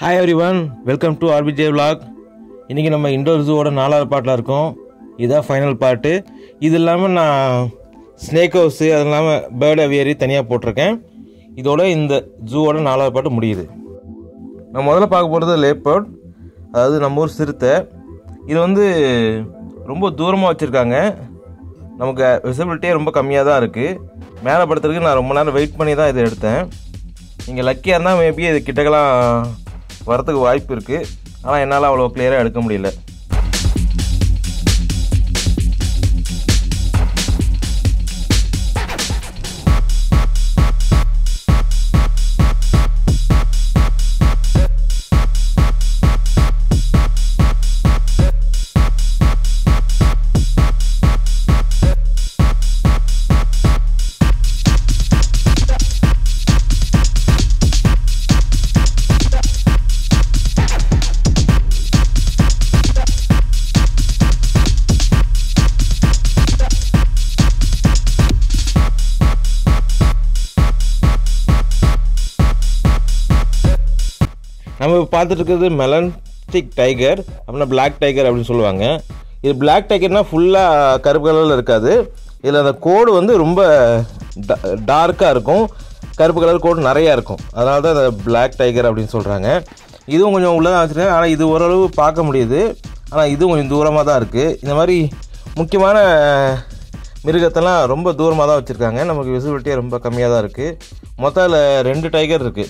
hi everyone welcome to RPJ vlog இன்றைக்கி நம்ம indoor ஜூவோட நாலாவது பாட்டில் இருக்கோம் இதுதான் ஃபைனல் பாட்டு இது இல்லாமல் நான் ஸ்னேக் ஹவுஸு அது இல்லாமல் பேர்ட் அவியரி தனியாக போட்டிருக்கேன் இதோட இந்த ஜூவோட நாலாவது பாட்டு முடியுது நான் முதல்ல பார்க்க போகிறது லேப்பர்ட் அதாவது நம்ம ஊர் சிறுத்தை இது வந்து ரொம்ப தூரமாக வச்சுருக்காங்க நமக்கு விசிபிலிட்டியே ரொம்ப கம்மியாக தான் இருக்குது மேலே படுத்துறதுக்கு நான் ரொம்ப நேரம் வெயிட் பண்ணி தான் இதை எடுத்தேன் நீங்கள் லக்கியாக இருந்தால் மேபி இது கிட்டக்கெல்லாம் வரத்துக்கு வாய்ப்பு இருக்குது ஆனால் என்னால் அவ்வளோ கிளியராக எடுக்க முடியல நம்ம இப்போ பார்த்துட்டு இருக்கிறது மெலன்டிக் டைகர் அப்படின்னா பிளாக் டைகர் அப்படின்னு சொல்லுவாங்க இது பிளாக் டைகர்னால் ஃபுல்லாக கருப்பு கலரில் இருக்காது இதில் அந்த கோடு வந்து ரொம்ப டார்க்காக இருக்கும் கருப்பு கலர் கோடு நிறையா இருக்கும் அதனால தான் அதை பிளாக் டைகர் அப்படின்னு சொல்கிறாங்க இதுவும் கொஞ்சம் உள்ளே தான் வச்சுருக்கேன் ஆனால் இது ஓரளவு பார்க்க முடியுது ஆனால் இதுவும் கொஞ்சம் தூரமாக தான் இருக்குது இந்த மாதிரி முக்கியமான மிருகத்தெல்லாம் ரொம்ப தூரமாக தான் வச்சுருக்காங்க நமக்கு விசிபிலிட்டியே ரொம்ப கம்மியாக தான் இருக்குது மொத்தம் அதில் ரெண்டு டைகர் இருக்குது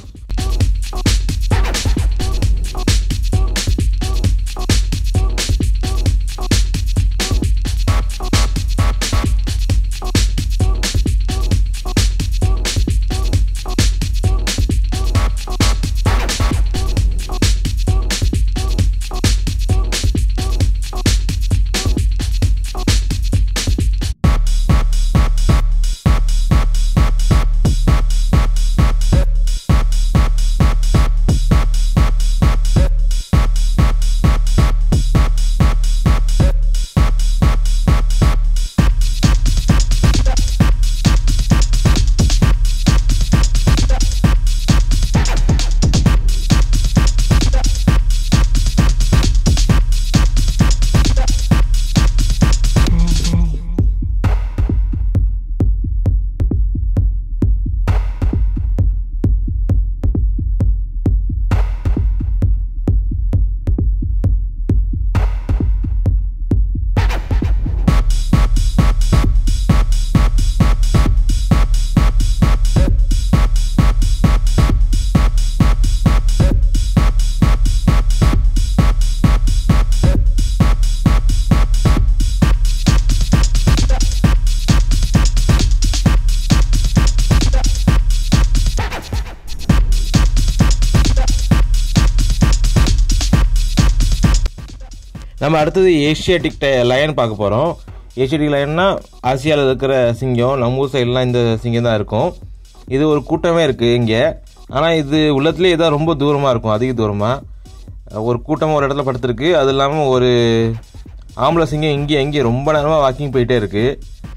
நம்ம அடுத்தது ஏஷியாட்டிக் டை லயன் பார்க்க போகிறோம் ஏஷியாட்டிக் லயன்னா ஆசியாவில் இருக்கிற சிங்கம் நம்ம ஊர் சைட்லாம் இந்த சிங்கம் தான் இருக்கும் இது ஒரு கூட்டமே இருக்குது இங்கே ஆனால் இது உள்ளத்துலேயே இதான் ரொம்ப தூரமாக இருக்கும் அதிக தூரமாக ஒரு கூட்டமாக ஒரு இடத்துல படுத்துருக்கு அது இல்லாமல் ஒரு ஆம்பளை சிங்கம் இங்கே எங்கே ரொம்ப நேரமாக வாக்கிங் போயிட்டே இருக்குது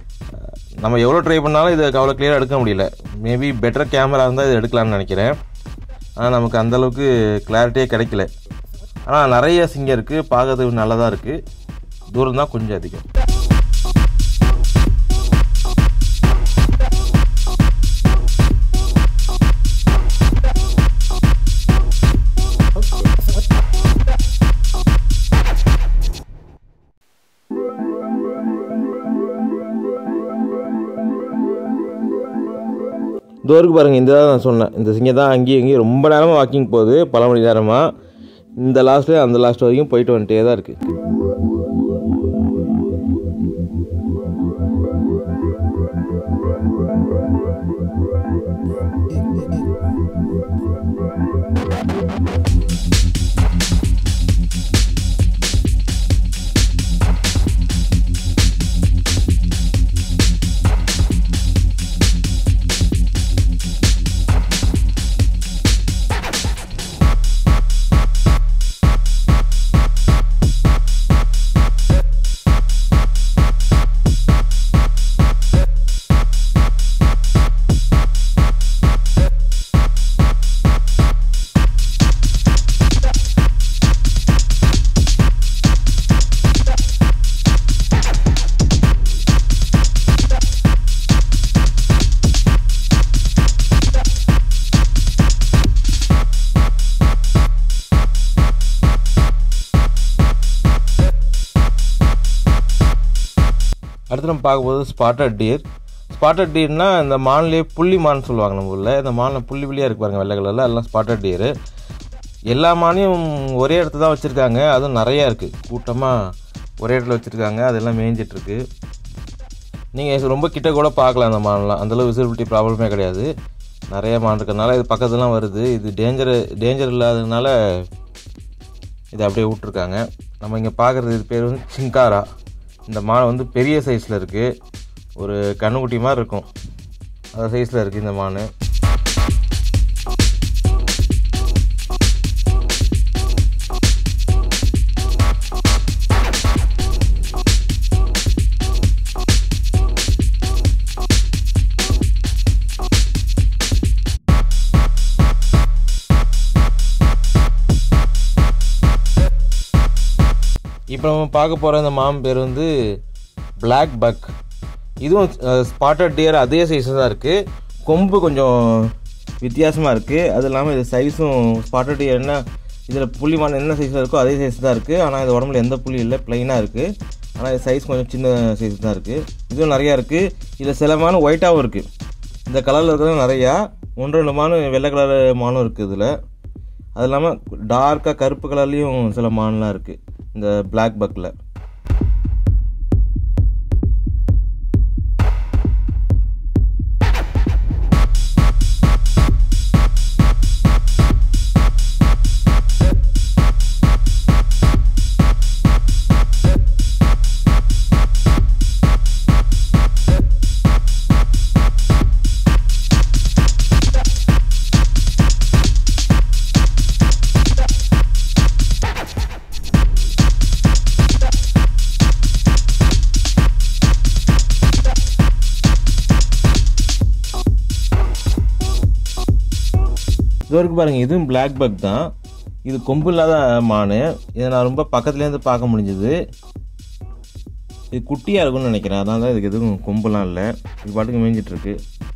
நம்ம எவ்வளோ ட்ரை பண்ணாலும் இதை அவ்வளோ கிளியராக எடுக்க முடியல மேபி பெட்டர் கேமரா இருந்தால் இதை எடுக்கலாம்னு நினைக்கிறேன் ஆனால் நமக்கு அந்தளவுக்கு கிளாரிட்டியே கிடைக்கல ஆனால் நிறைய சிங்கம் இருக்குது பார்க்கறதுக்கு நல்லதாக இருக்குது தூரம் தான் கொஞ்சம் அதிகம் தூருக்கு பாருங்கள் இந்த தான் நான் சொன்னேன் இந்த சிங்கம் தான் அங்கேயும் இங்கேயும் ரொம்ப நேரமாக வாக்கிங் போகுது பல மணி நேரமாக இந்த லாஸ்ட்லேயே அந்த லாஸ்ட் வரைக்கும் போயிட்டு வந்துட்டே தான் இருக்குது பார்க்கும்போது ஸ்பாட்டட் டீர் ஸ்பாட்டட் டீர்னா இந்த மான்லேயே புள்ளி மான் சொல்லுவாங்க நம்ம ஊரில் இந்த மானில் புள்ளி புள்ளியாக இருக்கு பாருங்க வெள்ளை கலரில் எல்லாம் ஸ்பாட்டட் டீர் எல்லா மானையும் ஒரே இடத்துல தான் வச்சுருக்காங்க அதுவும் நிறையா இருக்குது கூட்டமாக ஒரே இடத்துல வச்சுருக்காங்க அதெல்லாம் மேய்ஞ்சிட்ருக்கு நீங்கள் ரொம்ப கிட்ட கூட பார்க்கலாம் அந்த மான்லாம் அந்தளவு விசிபிலிட்டி ப்ராப்ளமே கிடையாது நிறைய மான் இருக்கிறதுனால இது பக்கத்துலாம் வருது இது டேஞ்சர் டேஞ்சர் இல்லாததுனால இதை அப்படியே விட்ருக்காங்க நம்ம இங்கே பார்க்குறது இது பேர் வந்து சிங்காரா இந்த மான் வந்து பெரிய சைஸில் இருக்குது ஒரு கண்ணுக்குட்டி மாதிரி இருக்கும் அந்த சைஸில் இருக்குது இந்த மான் இப்போ நம்ம பார்க்க போகிற இந்த மாம் பேர் வந்து Black பக் இதுவும் ஸ்பாட்டட் டியர் அதே சைஸில் தான் இருக்குது கொம்பு கொஞ்சம் வித்தியாசமாக இருக்குது அது இல்லாமல் இது சைஸும் ஸ்பாட்டட் டியர்னா இதில் புள்ளி மான் என்ன சைஸில் இருக்கோ அதே சைஸ் தான் இருக்குது ஆனால் இது உடம்புல எந்த புள்ளி இல்லை ப்ளைனாக இருக்குது ஆனால் இது சைஸ் கொஞ்சம் சின்ன சைஸ் தான் இருக்குது இதுவும் நிறையா இருக்குது இதில் சில மான் ஒயிட்டாகவும் இருக்குது இந்த கலரில் இருக்கிறது நிறையா ஒன்று ரெண்டு மான் வெள்ளை கலர் மானும் இருக்குது இதில் அது இல்லாமல் டார்க்காக கருப்பு கலர்லேயும் சில மான்லாம் இருக்குது இந்த பிளாக் பக்கில் இது வரைக்கும் பாருங்கள் இதுவும் பிளாக் பக் தான் இது கொம்பு இல்லாத மான் இதை நான் ரொம்ப பக்கத்துலேருந்து பார்க்க முடிஞ்சது இது குட்டியாக இருக்கும்னு நினைக்கிறேன் அதனால தான் இதுக்கு எதுவும் கொம்புலாம் இல்லை இது பாட்டுக்கு மேய்ஞ்சிட்ருக்கு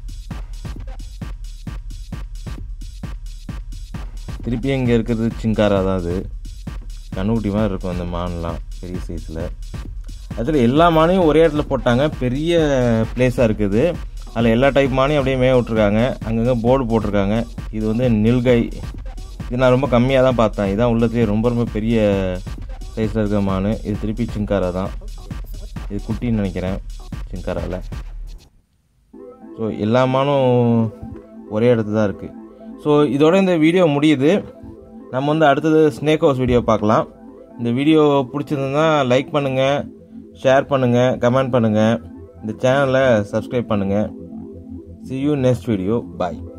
திருப்பி இங்கே இருக்கிறது சிங்காரா தான் அது கண்ணுக்குட்டி மாதிரி இருக்கும் அந்த மான்லாம் பெரிய சைஸில் அதில் எல்லா மானையும் ஒரே இடத்துல போட்டாங்க பெரிய பிளேஸாக இருக்குது அதில் எல்லா டைப் மானையும் அப்படியே மேய விட்ருக்காங்க அங்கங்கே போர்டு போட்டிருக்காங்க இது வந்து நில்கை இது நான் ரொம்ப கம்மியாக தான் பார்த்தேன் இதான் உள்ளதுலேயே ரொம்ப ரொம்ப பெரிய சைஸில் இருக்க மான் இது திருப்பி சிங்காரா தான் இது குட்டின்னு நினைக்கிறேன் சிங்காராவில் ஸோ எல்லா மானும் ஒரே இடத்துல தான் இருக்குது ஸோ இதோட இந்த வீடியோ முடியுது நம்ம வந்து அடுத்தது ஸ்னேக் ஹவுஸ் வீடியோ பார்க்கலாம் இந்த வீடியோ பிடிச்சிருந்ததுன்னா லைக் பண்ணுங்கள் ஷேர் பண்ணுங்கள் கமெண்ட் பண்ணுங்கள் இந்த சேனலை சப்ஸ்கிரைப் பண்ணுங்கள் see you next video bye